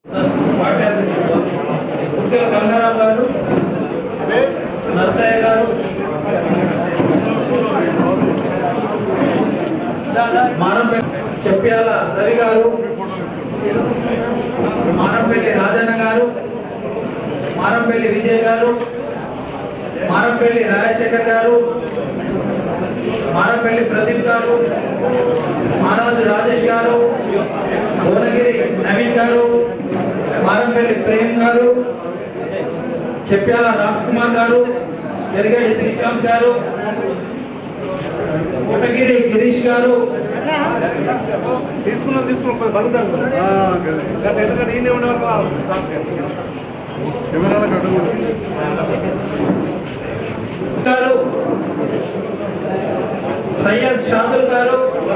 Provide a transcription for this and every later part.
Party అధ్యక్షుడు ఉడికెల గంగారాం గారు నరసయ్య గారు మారంపల్లి చెప్పాల రవి గారు మారంపల్లి రాజన్న గారు మారంపల్లి విజయ్ గారు మారంపల్లి రాజశేఖర్ గారు మారంపల్లి ప్రదీప్ గారు మహారాజు రాజేష్ గారు భువనగిరి నవీన్ గారు మారంపల్లి ప్రేమ్ గారు చెప్పాల రాజ్ కుమార్ గారు ఎరగడి శ్రీకాంత్ గారు కోటగిరి గిరీష్ గారు తీసుకున్నాం తీసుకున్నాం బలుగుతాం ఎందుకంటే ఈయన ఉండే గారు సయ్యద్ షాదుల్ గారు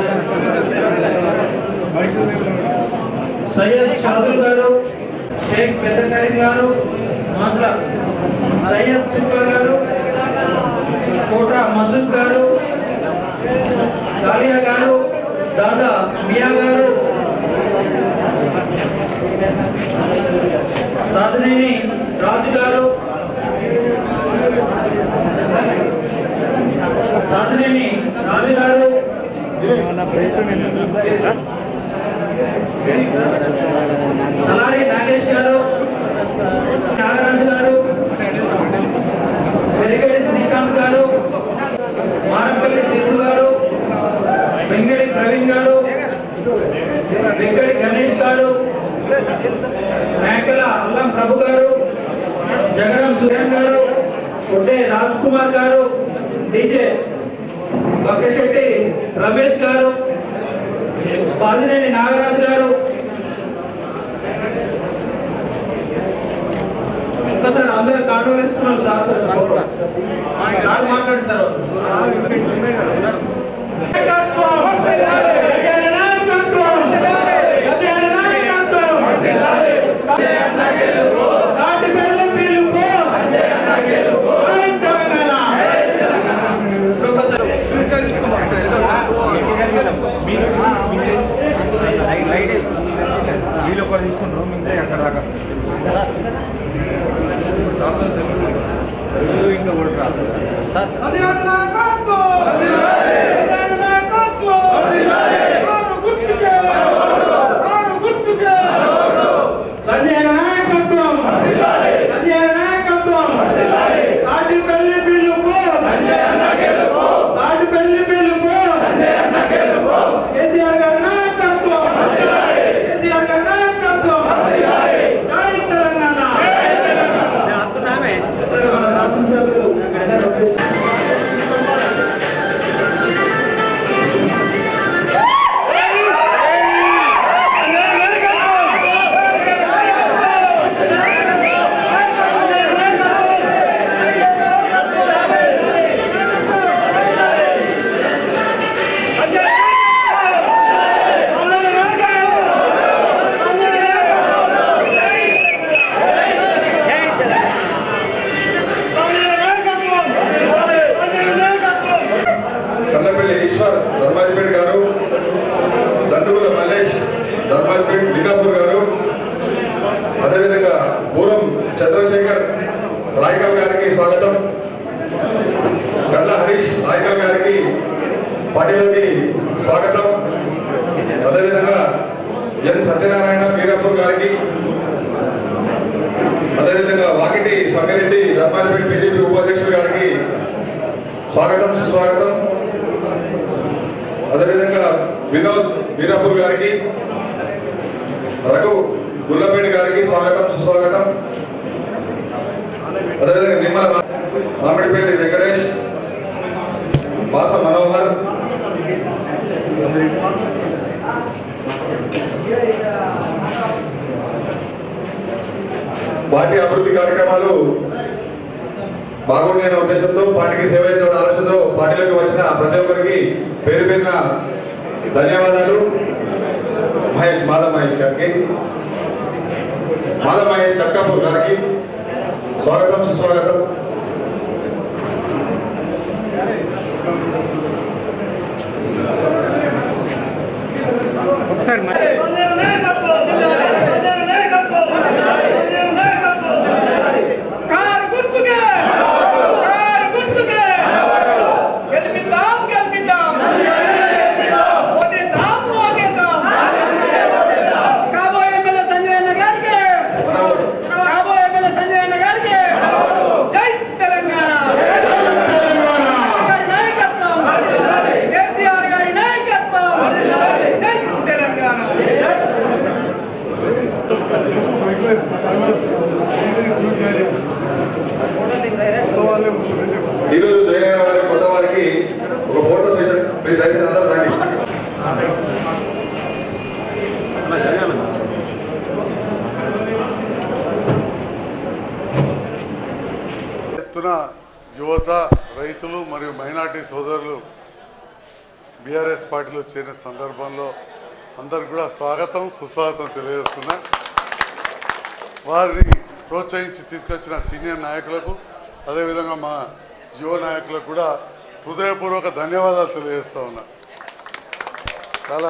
సయ్యద్ షాదుల్ గారు షేక్ పెద్ద కరీం గారు మాత్ర సయ్యద్ సుబ్బా గారు కోటా మసూద్ గారు కాలియా గారు దాదా మియా గారు సాధనేని రాజు గారు సాధనేని రాజు గారు సలారి నాగేష్ గారు నాగరాజు గారు వెరిగడి శ్రీకాంత్ గారు మారంపల్లి సిద్ధు గారు వెంగడి ప్రవీణ్ గారు వెంకటి గణేష్ గారు మేకల అల్లం ప్రభు గారు జగడం సురేన్ గారు కొట్టే రాజ్ కుమార్ గారు డీజే బక్కశెట్టి రమేష్ గారు పాదినేని నాగరాజు గారు ఒక్కసారి అందరు కాండో వేసుకున్నారు సార్ సార్ మాట్లాడతారు నాటి బెల్లం పిలుపు జై తెలంగాణ ఒక్కసారి వీళ్ళు ఒకరు తీసుకుంటారు ముందే అక్కడ దాకా చాలా తెలుగు ఇంకా కొడుకు సంజయ్ నాయకత్వం సంజయ్ నాయకత్వం తాటి పెళ్లి పిలుపు తాటి పెళ్లి పిలుపు కేసీఆర్ గారి నాయకత్వం కేసీఆర్ గారి నాయకత్వం జై తెలంగాణ మన శాసనసభ్యులు గంగా రమేష్ కల్లపల్లి ఈశ్వర్ ధర్మాజిపేట్ గారు దండుగుల మల్లేష్ ధర్మాజిపేట్ లింగాపూర్ గారు అదేవిధంగా పూరం చంద్రశేఖర్ రాయకల్ గారికి స్వాగతం కల్ల హరీష్ రాయకల్ గారికి పార్టీలోకి స్వాగతం అదేవిధంగా ఎన్ సత్యనారాయణ మీరాపూర్ గారికి అదేవిధంగా వాకిటి సంగారెడ్డి ధర్మాజిపేట్ బీజేపీ ఉపాధ్యక్షుడు గారికి స్వాగతం సుస్వాగతం అదేవిధంగా వినోద్ వీరాపూర్ గారికి రఘు గుల్లపేటి గారికి స్వాగతం సుస్వాగతం అదేవిధంగా నిమ్మల మా- మామిడిపల్లి వెంకటేష్ బాస మనోహర్ పార్టీ అభివృద్ధి కార్యక్రమాలు బాగుండే ఉద్దేశంతో పార్టీకి సేవ చేద్దాం ఆలోచనతో పార్టీలోకి వచ్చిన ప్రతి ఒక్కరికి పేరు పేరున ధన్యవాదాలు మహేష్ మాధవ్ మహేష్ గారికి మాధవ్ మహేష్ కట్కాపూర్ గారికి స్వాగతం సుస్వాగతం ఒకసారి మరి నాయకత్వం ఎత్తున యువత రైతులు మరియు మైనార్టీ సోదరులు బీఆర్ఎస్ పార్టీలో చేరిన సందర్భంలో అందరికి కూడా స్వాగతం సుస్వాగతం తెలియజేస్తున్నా వారిని ప్రోత్సహించి తీసుకొచ్చిన సీనియర్ నాయకులకు అదేవిధంగా మా యువ నాయకులకు కూడా హృదయపూర్వక ధన్యవాదాలు తెలియజేస్తా ఉన్నా చాలా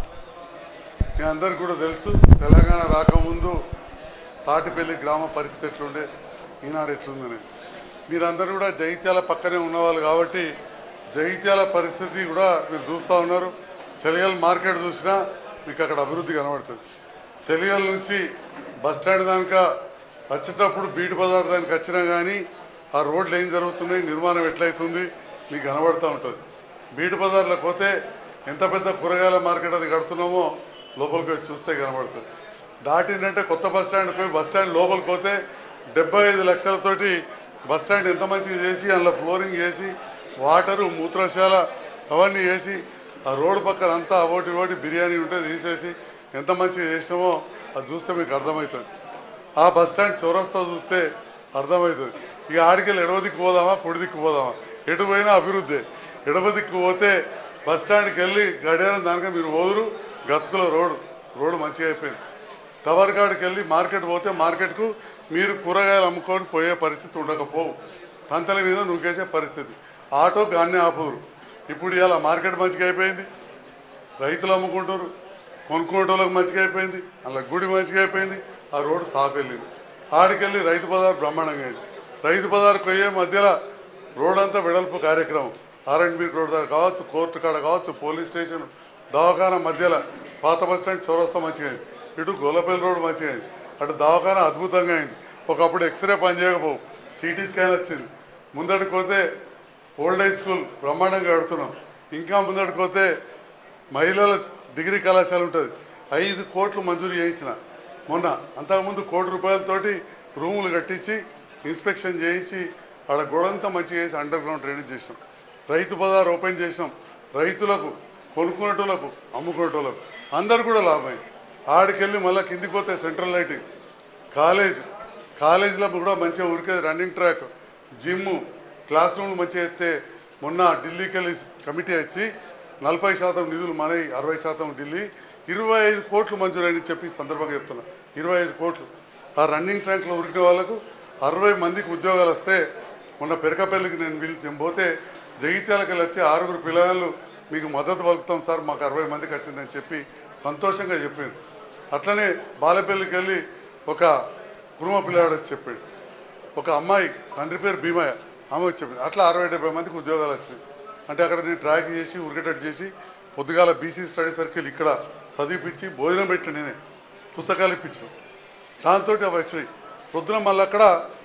మీ అందరికి కూడా తెలుసు తెలంగాణ రాకముందు తాటిపల్లి గ్రామ పరిస్థితి ఎట్లుండే ఈనాడు ఎట్లుందని మీరందరూ కూడా జగిత్యాల పక్కనే ఉన్నవాళ్ళు కాబట్టి జగిత్యాల పరిస్థితి కూడా మీరు చూస్తూ ఉన్నారు చెలియల్ మార్కెట్ చూసినా మీకు అక్కడ అభివృద్ధి కనబడుతుంది చెలియల్ నుంచి బస్ స్టాండ్ దానిక వచ్చేటప్పుడు బీటి బజార్ దానికి వచ్చినా కానీ ఆ రోడ్లు ఏం జరుగుతున్నాయి నిర్మాణం ఎట్లయితుంది మీకు కనబడుతూ ఉంటుంది బీటి బజార్లోకి పోతే ఎంత పెద్ద కూరగాయల మార్కెట్ అది కడుతున్నామో లోపలికి వచ్చి చూస్తే కనబడుతుంది దాటిందంటే కొత్త బస్ స్టాండ్ పోయి బస్ స్టాండ్ లోపలికి పోతే డెబ్బై ఐదు లక్షలతోటి బస్ స్టాండ్ ఎంత మంచిగా చేసి అందులో ఫ్లోరింగ్ చేసి వాటరు మూత్రశాల అవన్నీ వేసి ఆ రోడ్డు పక్కన అంతా ఓటి ఓటి బిర్యానీ ఉంటే తీసేసి ఎంత మంచిగా చేసినామో అది చూస్తే మీకు అర్థమవుతుంది ఆ బస్ స్టాండ్ చౌరస్తా చూస్తే అర్థమవుతుంది ఇక ఆడికెళ్ళి ఎడవ దిక్కు పోదామా పొడి దిక్కు పోదామా ఎటు పోయినా అభివృద్ధి ఎడవ దిక్కు పోతే బస్ స్టాండ్కి వెళ్ళి గడియారం దానిక మీరు ఓదురు గతుకుల రోడ్డు రోడ్డు మంచిగా అయిపోయింది టవర్ కాడికి వెళ్ళి మార్కెట్ పోతే మార్కెట్కు మీరు కూరగాయలు అమ్ముకొని పోయే పరిస్థితి ఉండకపోవు తంతల మీద నూకేసే పరిస్థితి ఆటో గాన్నే ఆపురు ఇప్పుడు ఇలా మార్కెట్ మంచిగా అయిపోయింది రైతులు అమ్ముకుంటారు కొనుక్కోటోళ్ళకి మంచిగా అయిపోయింది అలా గుడి మంచిగా అయిపోయింది ఆ రోడ్డు సాఫ్ వెళ్ళింది ఆడికెళ్ళి రైతు బజార్ బ్రహ్మాండంగా అయింది రైతు బజార్కి పోయే మధ్యలో రోడ్ అంతా వెడల్పు కార్యక్రమం ఆర్ఎండ్బి రోడ్ దగ్గర కావచ్చు కోర్టు కాడ కావచ్చు పోలీస్ స్టేషన్ దవాఖాన మధ్యలో పాత బస్ స్టాండ్ చౌరస్తా మంచిగా అయింది ఇటు గోలపల్లి రోడ్ మంచిగా అయింది అటు దవాఖాన అద్భుతంగా అయింది ఒకప్పుడు ఎక్స్రే పని చేయకపోవు సిటీ స్కాన్ వచ్చింది ముందటికి పోతే ఓల్డ్ హై స్కూల్ బ్రహ్మాండంగా కడుతున్నాం ఇంకా ముందటికి పోతే మహిళల డిగ్రీ కళాశాల ఉంటుంది ఐదు కోట్లు మంజూరు చేయించిన మొన్న అంతకుముందు కోటి రూపాయలతోటి రూములు కట్టించి ఇన్స్పెక్షన్ చేయించి ఆడ గోడంతా మంచిగా చేసి అండర్ గ్రౌండ్ డ్రైనేజ్ చేసినాం రైతు బజార్ ఓపెన్ చేసినాం రైతులకు కొనుక్కునేటోళ్ళకు అమ్ముకునేటోళ్ళకు అందరు కూడా లాభమైంది ఆడికెళ్ళి మళ్ళీ కిందికి పోతే సెంట్రల్ లైటింగ్ కాలేజ్ కాలేజీలో కూడా మంచిగా ఉరికేది రన్నింగ్ ట్రాక్ జిమ్ క్లాస్ రూమ్లు మంచిగా ఎత్తే మొన్న ఢిల్లీకి వెళ్ళి కమిటీ వచ్చి నలభై శాతం నిధులు మనవి అరవై శాతం ఢిల్లీ ఇరవై ఐదు కోట్లు మంజూరైన చెప్పి ఈ సందర్భంగా చెప్తున్నా ఇరవై ఐదు కోట్లు ఆ రన్నింగ్ ట్రాక్లో ఉరికిన వాళ్ళకు అరవై మందికి ఉద్యోగాలు వస్తే మొన్న పెరకపల్లికి నేను పిలి నేను పోతే జగిత్యాలకు వెళ్ళి వచ్చి ఆరుగురు పిల్లలు మీకు మద్దతు పలుకుతాం సార్ మాకు అరవై మందికి వచ్చిందని చెప్పి సంతోషంగా చెప్పింది అట్లనే బాలపల్లికి వెళ్ళి ఒక కుటుంబ పిల్లాడు వచ్చి చెప్పాడు ఒక అమ్మాయి తండ్రి పేరు భీమయ్య ఆమె వచ్చి చెప్పింది అట్లా అరవై డెబ్బై మందికి ఉద్యోగాలు వచ్చినాయి అంటే అక్కడ నేను ట్రాక్ చేసి ఉరికేటట్టు చేసి పొద్దుగాల బీసీ స్టడీ సర్కిల్ ఇక్కడ చదివిపించి భోజనం పెట్టి నేనే పుస్తకాలు ఇప్పించిన దాంతో అవి వచ్చినాయి పొద్దున మళ్ళీ అక్కడ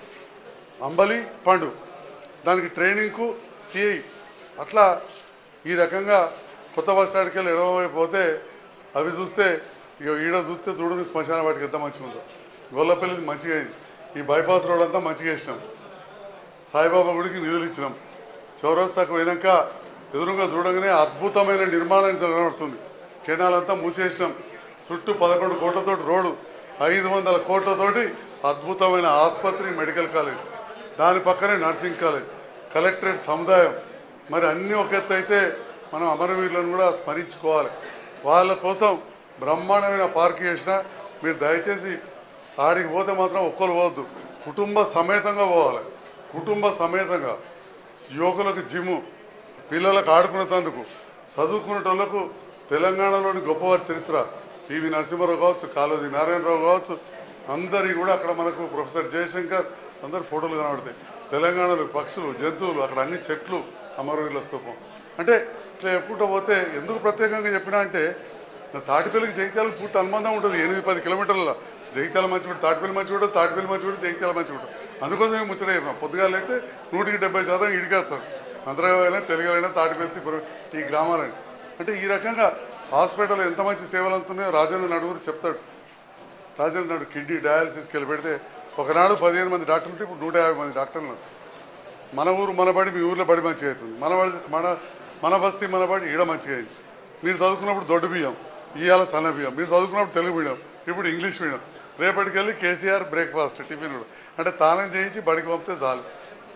అంబలి పండు దానికి ట్రైనింగ్కు సిఐ అట్లా ఈ రకంగా కొత్త బస్ స్టాండ్కి వెళ్ళి ఎడమవైపు పోతే అవి చూస్తే ఇక ఈడ చూస్తే చూడని శ్మశాన వాటికి ఎంత మంచిగా ఉందో గొల్లపల్లిది మంచిగా అయింది ఈ బైపాస్ రోడ్ అంతా మంచిగా వేసినాం సాయిబాబా గుడికి నిధులు ఇచ్చినాం చౌరస్తాకు పోయినాక ఎదురుగా చూడగానే అద్భుతమైన నిర్మాణం జరగబడుతుంది కెనాల్ అంతా మూసేసినాం చుట్టూ పదకొండు కోట్లతో రోడ్డు ఐదు వందల కోట్లతోటి అద్భుతమైన ఆసుపత్రి మెడికల్ కాలేజ్ దాని పక్కనే నర్సింగ్ కాలేజ్ కలెక్టరేట్ సముదాయం మరి అన్నీ ఒక ఎత్తు అయితే మనం అమరవీరులను కూడా స్మరించుకోవాలి వాళ్ళ కోసం బ్రహ్మాండమైన పార్క్ చేసిన మీరు దయచేసి ఆడికి పోతే మాత్రం ఒక్కరు పోవద్దు కుటుంబ సమేతంగా పోవాలి కుటుంబ సమేతంగా యువకులకు జిమ్ము పిల్లలకు ఆడుకునేందుకు చదువుకునేటోళ్లకు తెలంగాణలోని గొప్పవారి చరిత్ర పివి నరసింహారావు కావచ్చు కాళోజీ నారాయణరావు కావచ్చు అందరి కూడా అక్కడ మనకు ప్రొఫెసర్ జయశంకర్ అందరు ఫోటోలు కనబడతాయి తెలంగాణలో పక్షులు జంతువులు అక్కడ అన్ని చెట్లు అమరవీరుల స్తూపం అంటే ఇట్లా చెప్పుకుంటూ పోతే ఎందుకు ప్రత్యేకంగా చెప్పినా అంటే నా తాటిపల్లికి జగిత్యాలకు పూర్తి అనుబంధం ఉంటుంది ఎనిమిది పది కిలోమీటర్ల జగిత్యాల మంచి కూడా తాటిపల్లి మంచి కూడా తాటిపల్లి మంచి కూడా జగిత్యాల మంచి కూడా అందుకోసం మేము ముచ్చట చెప్పినాం పొద్దుగాలు అయితే నూటికి డెబ్బై శాతం ఇడికేస్తారు అంతరాయైనా చెలిగలైనా తాటిపల్లి తిప్పరు ఈ గ్రామాలని అంటే ఈ రకంగా హాస్పిటల్ ఎంత మంచి సేవలు అందుతున్నాయో రాజేంద్ర నడుగురు చెప్తాడు రాజేంద్ర నాడు కిడ్నీ డయాలసిస్కి వెళ్ళి పెడితే ఒకనాడు పదిహేను మంది డాక్టర్లు ఉంటే ఇప్పుడు నూట యాభై మంది డాక్టర్లు ఉన్నారు. మన ఊరు మన బడి మీ ఊర్లో బడి మంచిగా అవుతుంది మన బడి మన మన బస్తీ మన బడి ఈడ మంచిగా అయింది మీరు చదువుకున్నప్పుడు దొడ్డు బియ్యం ఇవాళ సన్న బియ్యం మీరు చదువుకున్నప్పుడు తెలుగు మీడియం ఇప్పుడు ఇంగ్లీష్ మీడియం రేపటికి వెళ్ళి కేసీఆర్ బ్రేక్ఫాస్ట్ టిఫిన్ కూడా అంటే తానం చేయించి బడికి పంపితే చాలు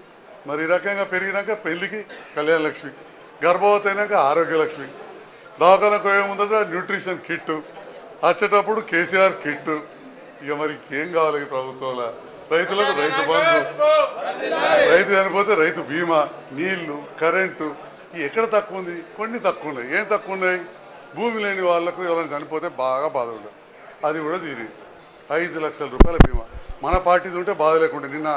మరి ఈ రకంగా పెరిగినాక పెళ్లికి కళ్యాణ లక్ష్మి గర్భవతి అయినాక ఆరోగ్య లక్ష్మి దవాఖానకు పోయే ముందట న్యూట్రిషన్ కిట్ వచ్చేటప్పుడు కేసీఆర్ కిట్ ఇక మరి ఇంకేం కావాలి ఈ ప్రభుత్వంలో రైతులకు రైతు బంధు రైతు చనిపోతే రైతు బీమా నీళ్లు కరెంటు ఇవి ఎక్కడ తక్కువ ఉంది కొన్ని తక్కువ ఉన్నాయి ఏం తక్కువ ఉన్నాయి భూమి లేని వాళ్ళకు ఎవరైనా చనిపోతే బాగా బాధ ఉండదు అది కూడా తీరి ఐదు లక్షల రూపాయల బీమా మన పార్టీది ఉంటే బాధ లేకుండా నిన్న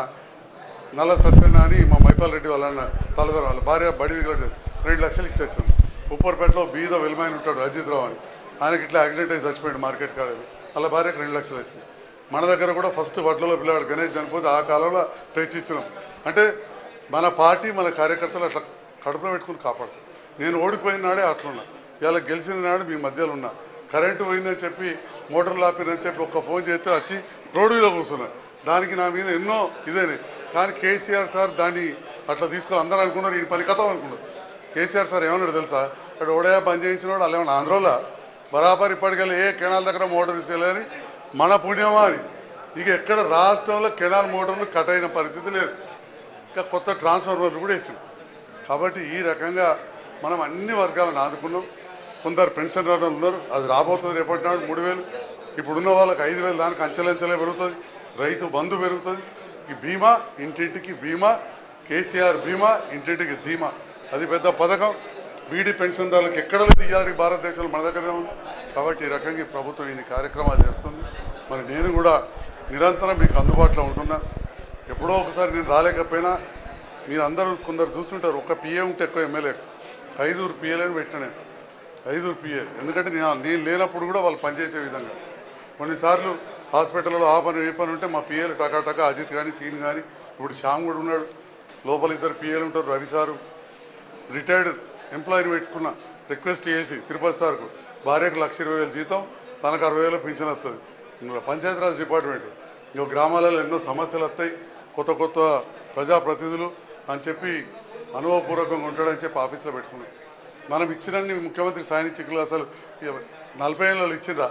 నల్ల సత్యనారాయణ అని మా మైపాల్ రెడ్డి వాళ్ళ అన్న తలదర వాళ్ళ భార్య బడి కూడా రెండు లక్షలు ఇచ్చొచ్చాం ఉప్పర్పేటలో బీద వెలుమైన ఉంటాడు అజిత్ రావు అని ఆయనకి ఇట్లా యాక్సిడెంట్ అయి చచ్చిపోయాడు మార్కెట్ కాడ వాళ్ళ భార్యకు రెండు లక్షలు వచ్చినాయి మన దగ్గర కూడా ఫస్ట్ వడ్లలో పిల్లాడు గణేష్ చనిపోతే ఆ కాలంలో తెచ్చిచ్చినాం అంటే మన పార్టీ మన కార్యకర్తలు అట్లా కడుపులో పెట్టుకుని కాపాడుతాం నేను ఓడిపోయిన నాడే అట్లున్నా ఇలా గెలిచిన నాడు మీ మధ్యలో ఉన్నా కరెంటు పోయిందని చెప్పి మోటార్లు ఆపిరని చెప్పి ఒక్క ఫోన్ చేస్తే వచ్చి రోడ్డు మీద కూర్చున్నా దానికి నా మీద ఎన్నో ఇదేనే కానీ కేసీఆర్ సార్ దాన్ని అట్లా తీసుకొని అందరూ అనుకున్నారు ఈ పని కథం అనుకున్నారు కేసీఆర్ సార్ ఏమన్నాడు తెలుసా అక్కడ ఓడయా బంద్ చేయించినోడు వాళ్ళు ఏమన్నా ఆంధ్రోలా బరాబర్ ఇప్పటికెళ్ళి ఏ కెనాల్ దగ్గర మోటార్ తీసేయాలని మన పుణ్యమా అని ఇక ఎక్కడ రాష్ట్రంలో కెనాల్ మోటార్లు కట్ అయిన పరిస్థితి లేదు ఇంకా కొత్త ట్రాన్స్ఫార్మర్లు కూడా వేసాం కాబట్టి ఈ రకంగా మనం అన్ని వర్గాలను ఆదుకున్నాం కొందరు పెన్షన్ రావడం ఉన్నారు అది రాబోతుంది రేపటి నాడు మూడు వేలు ఇప్పుడున్న వాళ్ళకి ఐదు వేలు దానికి అంచెలంచెలే పెరుగుతుంది రైతు బంధు పెరుగుతుంది ఈ బీమా ఇంటింటికి బీమా కేసీఆర్ బీమా ఇంటింటికి ధీమా అది పెద్ద పథకం బీడీ పెన్షన్దారులకు ఎక్కడ లేదు ఇవాళ భారతదేశంలో మన దగ్గరే ఉంది కాబట్టి ఈ రకంగా ఈ ప్రభుత్వం ఇన్ని కార్యక్రమాలు చేస్తుంది మరి నేను కూడా నిరంతరం మీకు అందుబాటులో ఉంటున్నా ఎప్పుడో ఒకసారి నేను రాలేకపోయినా మీరు అందరూ కొందరు చూస్తుంటారు ఒక పిఏ ఉంటే ఎక్కువ ఎమ్మెల్యే ఐదుగురు పిఏలను పెట్టిన నేను ఐదుగురు పిఏ ఎందుకంటే నేను నేను లేనప్పుడు కూడా వాళ్ళు పనిచేసే విధంగా కొన్నిసార్లు హాస్పిటల్లో ఆ పని ఏ పని ఉంటే మా పిఏలు టకా టకా అజిత్ కానీ సీన్ కానీ ఇప్పుడు శ్యామ్ కూడా ఉన్నాడు లోపల ఇద్దరు పిఏలు ఉంటారు రవి సారు రిటైర్డ్ ఎంప్లాయీని పెట్టుకున్న రిక్వెస్ట్ చేసి తిరుపతి సార్కు భార్యకు లక్ష ఇరవై వేలు జీతం తనకు అరవై వేలు పింఛన్ వస్తుంది ఇంకా పంచాయతీరాజ్ డిపార్ట్మెంట్ ఇంకా గ్రామాలలో ఎన్నో సమస్యలు వస్తాయి కొత్త కొత్త ప్రజాప్రతినిధులు అని చెప్పి అనుభవపూర్వకంగా ఉంటాడని చెప్పి ఆఫీస్లో పెట్టుకున్నాం మనం ఇచ్చినన్ని ముఖ్యమంత్రి సాయని చిక్కులు అసలు ఇక నలభై ఏళ్ళు ఇచ్చిండ్రా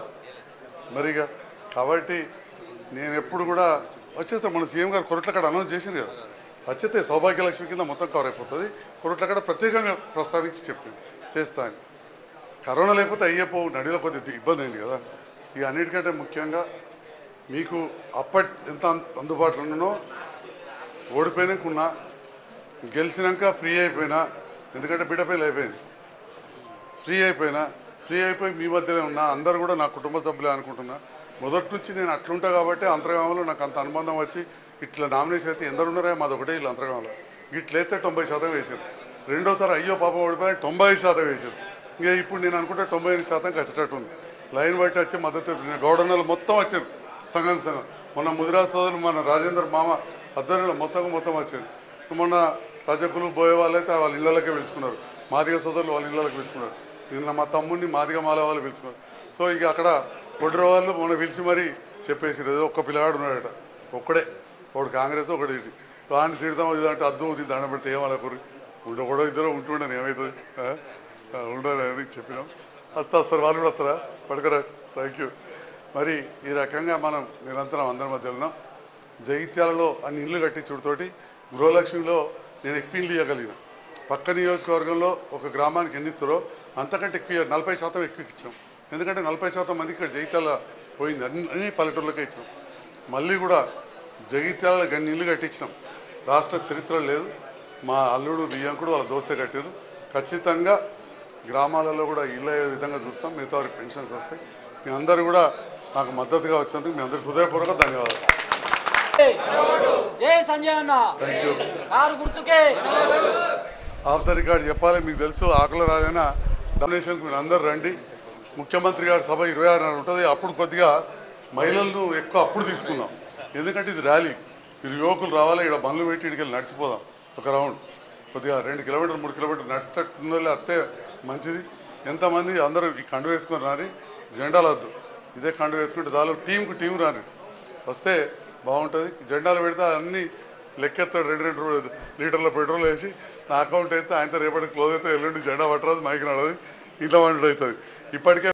మరిగా కాబట్టి నేను ఎప్పుడు కూడా వచ్చేస్తాను మన సీఎం గారు కొరట్లకాడ అనౌన్స్ చేసింది కదా వచ్చేస్తే సౌభాగ్యలక్ష్మి కింద మొత్తం కవర్ అయిపోతుంది కొరట్లకాడ ప్రత్యేకంగా ప్రస్తావించి చెప్పింది చేస్తాను కరోనా లేకపోతే అయ్యపో నడిలో కొద్ది ఇబ్బంది అయింది కదా ఇక అన్నిటికంటే ముఖ్యంగా మీకు అప్పటి ఎంత అంద- అందుబాటులో ఉన్నానో ఓడిపోయినాకున్నా గెలిచినాక ఫ్రీ అయిపోయినా ఎందుకంటే బిడ్డపైలు అయిపోయింది ఫ్రీ అయిపోయినా ఫ్రీ అయిపోయి మీ మధ్యనే ఉన్నా అందరు కూడా నా కుటుంబ సభ్యులే అనుకుంటున్నా మొదటి నుంచి నేను అట్లుంటా కాబట్టి అంతర్గామంలో నాకు అంత అనుబంధం వచ్చి ఇట్లా నామినేషన్ అయితే ఎందరు ఉన్నారో మాది ఒకటే ఇల్లు అంతర్గామంలో ఇట్లయితే తొంభై శాతం వేసారు రెండోసారి అయ్యో పాపం ఓడిపోయి తొంభై ఐదు శాతం వేసారు ఇంకా ఇప్పుడు నేను అనుకుంటే తొంభై ఐదు శాతం వచ్చేటట్టు ఉంది లైన్ బట్టి వచ్చి మద్దతు గౌడన్నలు మొత్తం వచ్చారు సంఘం సంఘం మొన్న ముదిరా సోదరులు మన రాజేందర్ మామ అద్దరులు మొత్తం మొత్తం వచ్చారు మొన్న రజకులు బోయే వాళ్ళైతే వాళ్ళ ఇళ్ళకే పిలుచుకున్నారు మాదిగ సోదరులు వాళ్ళ ఇళ్ళకి పిలుచుకున్నారు నిన్న మా తమ్ముడిని మాదిగ మాల వాళ్ళు పిలుచుకున్నారు సో ఇక అక్కడ కొడ్ర వాళ్ళు మొన్న పిలిచి మరీ చెప్పేసారు ఏదో ఒక్క పిల్లగాడు ఉన్నాడట ఒక్కడే ఒకడు కాంగ్రెస్ ఒకటి ఇటు. వాడిని తిడతాం ఇది అంటే అద్దం ఇది దండం పెడితే ఏమనుకోరు ఉండ కూడా ఇద్దరు ఉంటుండని ఏమవుతుంది ఆ? ఆ, ఉండని చెప్పినాం వస్తా వస్తారు వాళ్ళు కూడా వస్తారా పడకరా థ్యాంక్ యూ మరి ఈ రకంగా మనం నిరంతరం అందరి మధ్య ఉన్నాం జగిత్యాలలో అన్ని ఇల్లు కట్టించుడితోటి గృహలక్ష్మిలో నేను ఎక్కువ ఇల్లు ఇవ్వగలిగిన పక్క నియోజకవర్గంలో ఒక గ్రామానికి ఎన్ని ఇస్తారో అంతకంటే ఎక్కువ నలభై శాతం ఎక్కువ ఇచ్చాం ఎందుకంటే నలభై శాతం మంది ఇక్కడ జగిత్యాల పోయింది అన్ని అన్ని పల్లెటూర్లకే ఇచ్చాం మళ్ళీ కూడా జగిత్యాలలో గన్ని ఇల్లు కట్టించినాం రాష్ట్ర చరిత్ర లేదు మా అల్లుడు బియ్యంకుడు వాళ్ళ దోస్తే కట్టారు ఖచ్చితంగా గ్రామాలలో కూడా ఇల్లు అయ్యే విధంగా చూస్తాం మిగతా వారికి పెన్షన్స్ వస్తాయి మీ అందరూ కూడా నాకు మద్దతుగా వచ్చినందుకు మీ అందరికి హృదయపూర్వక ధన్యవాదాలు జై సంజయ్ అన్న థ్యాంక్ యూ కారు గుర్తుకే ఆఫ్ ద రికార్డ్ చెప్పాలి మీకు తెలుసు ఆకుల రాజైనా డామినేషన్కి మీరు అందరు రండి ముఖ్యమంత్రి గారి సభ ఇరవై ఆరు నాడు ఉంటుంది అప్పుడు కొద్దిగా మహిళలను ఎక్కువ అప్పుడు తీసుకుందాం ఎందుకంటే ఇది ర్యాలీ మీరు యువకులు రావాలి ఇక్కడ బండ్లు పెట్టి ఇక్కడికి వెళ్ళి నడిచిపోదాం ఒక రౌండ్ కొద్దిగా రెండు కిలోమీటర్ మూడు కిలోమీటర్ నడిచేటట్టు అత్తే మంచిది ఎంతమంది అందరూ ఈ కండు వేసుకొని రాని జెండాలు వద్దు ఇదే కండు వేసుకుంటే దాదాపు టీంకు టీం రాని వస్తే బాగుంటుంది జెండాలు పెడితే అన్ని లెక్కెత్తాడు రెండు రెండు రూ- లీటర్ల పెట్రోల్ వేసి నా అకౌంట్ అయితే ఆయనతో రేపటి క్లోజ్ అయితే ఎల్లుండి జెండా పట్టరాదు మైకి నడదు ఇంట్లో వండు అవుతుంది ఇప్పటికే